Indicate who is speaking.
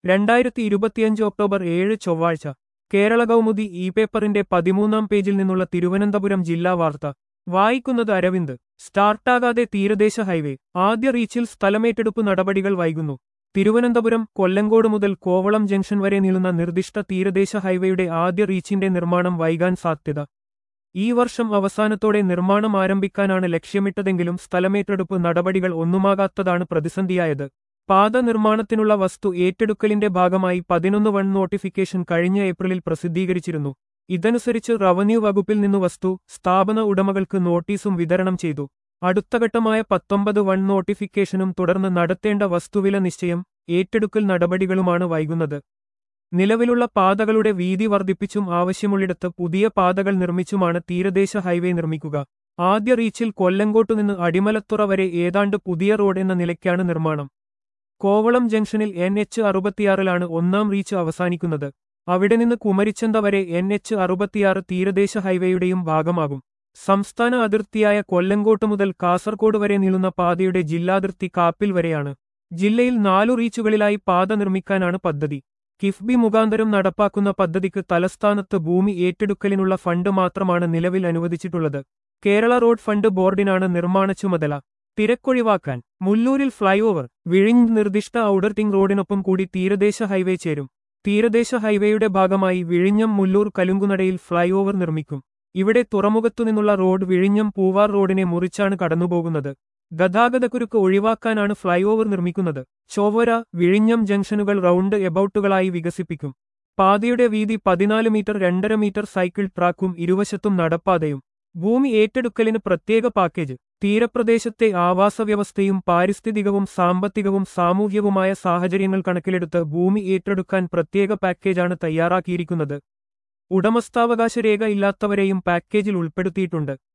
Speaker 1: രണ്ടായിരത്തി ഇരുപത്തിയഞ്ച് ഒക്ടോബർ ഏഴ് ചൊവ്വാഴ്ച കേരള കൗമുദി ഇ പേപ്പറിന്റെ പതിമൂന്നാം പേജിൽ നിന്നുള്ള തിരുവനന്തപുരം ജില്ലാ വാർത്ത വായിക്കുന്നത് അരവിന്ദ് സ്റ്റാർട്ടാകാതെ തീരദേശ ഹൈവേ ആദ്യ റീച്ചിൽ സ്ഥലമേറ്റെടുപ്പ് നടപടികൾ വൈകുന്നു തിരുവനന്തപുരം കൊല്ലങ്കോട് മുതൽ കോവളം ജംഗ്ഷൻ വരെ നീളുന്ന നിർദ്ദിഷ്ട തീരദേശ ഹൈവേയുടെ ആദ്യ റീച്ചിന്റെ നിർമ്മാണം വൈകാൻ സാധ്യത ഈ വർഷം അവസാനത്തോടെ നിർമ്മാണം ആരംഭിക്കാനാണ് ലക്ഷ്യമിട്ടതെങ്കിലും സ്ഥലമേറ്റെടുപ്പ് നടപടികൾ ഒന്നുമാകാത്തതാണ് പ്രതിസന്ധിയായത് പാത നിർമ്മാണത്തിനുള്ള വസ്തു ഏറ്റെടുക്കലിന്റെ ഭാഗമായി പതിനൊന്ന് വൺ നോട്ടിഫിക്കേഷൻ കഴിഞ്ഞ ഏപ്രിലിൽ പ്രസിദ്ധീകരിച്ചിരുന്നു ഇതനുസരിച്ച് റവന്യൂ വകുപ്പിൽ നിന്നു വസ്തു സ്ഥാപന ഉടമകൾക്ക് നോട്ടീസും വിതരണം ചെയ്തു അടുത്തഘട്ടമായ പത്തൊമ്പത് വൺ നോട്ടിഫിക്കേഷനും തുടർന്ന് നടത്തേണ്ട വസ്തുവില നിശ്ചയം ഏറ്റെടുക്കൽ നടപടികളുമാണ് വൈകുന്നത് നിലവിലുള്ള പാതകളുടെ വീതി വർദ്ധിപ്പിച്ചും ആവശ്യമുള്ളിടത്ത് പുതിയ പാതകൾ നിർമ്മിച്ചുമാണ് തീരദേശ ഹൈവേ നിർമ്മിക്കുക ആദ്യ റീച്ചിൽ കൊല്ലങ്കോട്ടുനിന്ന് അടിമലത്തുറ വരെ ഏതാണ്ട് പുതിയ റോഡ് എന്ന നിലയ്ക്കാണ് നിർമ്മാണം കോവളം ജംഗ്ഷനിൽ എൻ എച്ച് അറുപത്തിയാറിലാണ് ഒന്നാം റീച്ച് അവസാനിക്കുന്നത് അവിടെ നിന്ന് കുമരിച്ചന്ത വരെ എൻ എച്ച് അറുപത്തിയാറ് തീരദേശ ഹൈവേയുടെയും ഭാഗമാകും സംസ്ഥാന അതിർത്തിയായ കൊല്ലങ്കോട്ട് മുതൽ കാസർഗോഡ് വരെ നീളുന്ന പാതയുടെ ജില്ലാതിർത്തി കാപ്പിൽ വരെയാണ് ജില്ലയിൽ നാലു റീച്ചുകളിലായി പാത നിർമ്മിക്കാനാണ് പദ്ധതി കിഫ്ബി മുഖാന്തരം നടപ്പാക്കുന്ന പദ്ധതിക്ക് തലസ്ഥാനത്ത് ഭൂമി ഏറ്റെടുക്കലിനുള്ള ഫണ്ട് മാത്രമാണ് നിലവിൽ അനുവദിച്ചിട്ടുള്ളത് കേരള റോഡ് ഫണ്ട് ബോർഡിനാണ് നിർമ്മാണ ചുമതല തിരക്കൊഴിവാക്കാൻ മുല്ലൂരിൽ ഫ്ലൈഓവർ വിഴിഞ്ഞ് നിർദ്ദിഷ്ട ഔട്ടർ ടിംഗ് റോഡിനൊപ്പം കൂടി തീരദേശ ഹൈവേ ചേരും തീരദേശ ഹൈവേയുടെ ഭാഗമായി വിഴിഞ്ഞം മുല്ലൂർ കലുങ്കുനടയിൽ ഫ്ലൈഓവർ നിർമ്മിക്കും ഇവിടെ തുറമുഖത്തുനിന്നുള്ള റോഡ് വിഴിഞ്ഞം പൂവാർ റോഡിനെ മുറിച്ചാണ് കടന്നുപോകുന്നത് ഗതാഗതക്കുരുക്ക് ഒഴിവാക്കാനാണ് ഫ്ലൈഓവർ നിർമ്മിക്കുന്നത് ചൊവ്വര വിഴിഞ്ഞം ജംഗ്ഷനുകൾ റൗണ്ട് എബൌട്ടുകളായി വികസിപ്പിക്കും പാതയുടെ വീതി പതിനാല് മീറ്റർ രണ്ടര മീറ്റർ സൈക്കിൾ ട്രാക്കും ഇരുവശത്തും നടപ്പാതയും ഭൂമി ഏറ്റെടുക്കലിന് പ്രത്യേക പാക്കേജ് തീരപ്രദേശത്തെ ആവാസവ്യവസ്ഥയും പാരിസ്ഥിതികവും സാമ്പത്തികവും സാമൂഹ്യവുമായ സാഹചര്യങ്ങൾ കണക്കിലെടുത്ത് ഭൂമി ഏറ്റെടുക്കാൻ പ്രത്യേക പാക്കേജാണ് തയ്യാറാക്കിയിരിക്കുന്നത് ഉടമസ്ഥാവകാശ രേഖ ഇല്ലാത്തവരെയും പാക്കേജിൽ ഉൾപ്പെടുത്തിയിട്ടുണ്ട്